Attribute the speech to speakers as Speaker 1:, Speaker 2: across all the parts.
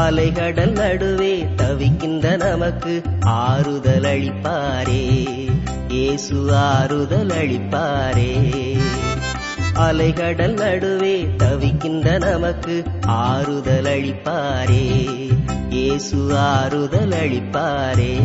Speaker 1: அலைகடல் நடுவே தவிக்கின்ற நமக்கு ஆறுதல் அளிப்பாரே இயேசு ஆறுதல் அளிப்பாரே அலைகடல் நடுவே தவிக்கின்ற நமக்கு ஆறுதல் அளிப்பாரே இயேசு ஆறுதல் அளிப்பாரே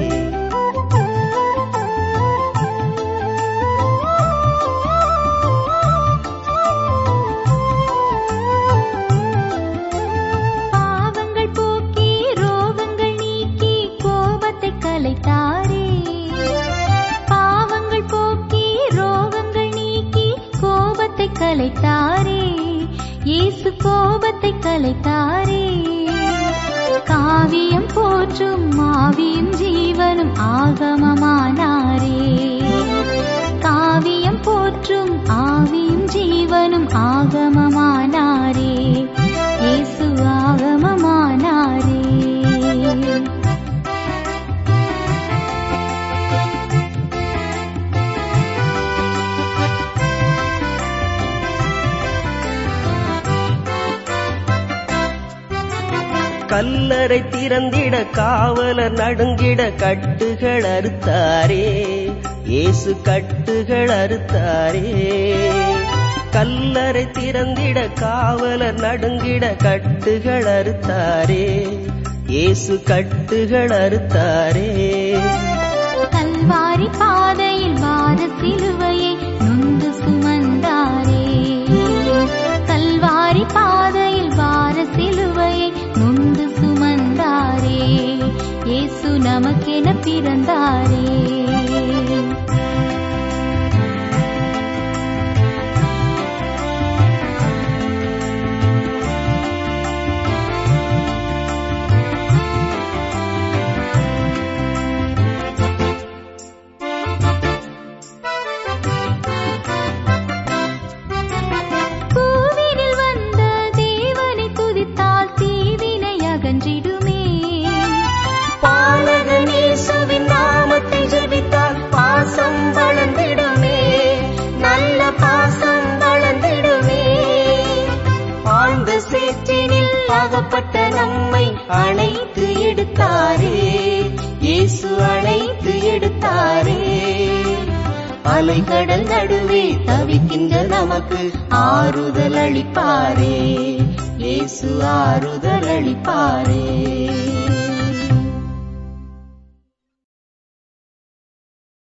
Speaker 2: பாவங்கள் போக்கி ரோகங்கள் நீக்கி கோபத்தை கலைத்தாரே பாவங்கள் போக்கி ரோகங்கள் நீக்கி கோபத்தை கலைத்தாரே இயேசு கோபத்தை கலைத்தாரே காவியம் போற்றும் ஆவியும் ஜீவனும் ஆகமமானாரே காவியம் போற்றும் ஆவியும் ஜீவனும் ஆகமமானாரே இயேசு ஆகமமானாரே
Speaker 1: கல்லறை திறந்திட காவலர் நடுங்கிட கட்டுகள் அறுத்தாரே இயேசு கட்டுகள் அறுத்தாரே கல்லறை திறந்திட காவலர் நடுங்கிட கட்டுகள் அறுத்தாரே இயேசு கட்டுகள் அறுத்தாரே
Speaker 2: கல்வாரி பாதையில் வார சிலுவையை நொந்து சுமந்தாரே கல்வாரி பாதையில் வார சிலுவையை நொந்து சுமந்தாரே இயேசு நமக்கென பிறந்தாரே பூவினில் வந்த தேவனை துதித்தால் தீவினை அகன்றிடுமே
Speaker 1: பாலகனேசுவின் நாமத்தை ஜெபித்தால் பாசம் வளர்ந்திடுமே நல்ல பாசம் வளர்ந்திடுமே ஆழ்ந்த சேற்றினில் அகப்பட்ட நம்மை அணைத்து எடுத்தாரே இயேசு அணைத்து எடுத்தாரே அலைகடல் நடுவே தவிக்கின்ற நமக்கு ஆறுதல் அளிப்பாரே இயேசு ஆறுதல் அளிப்பாரே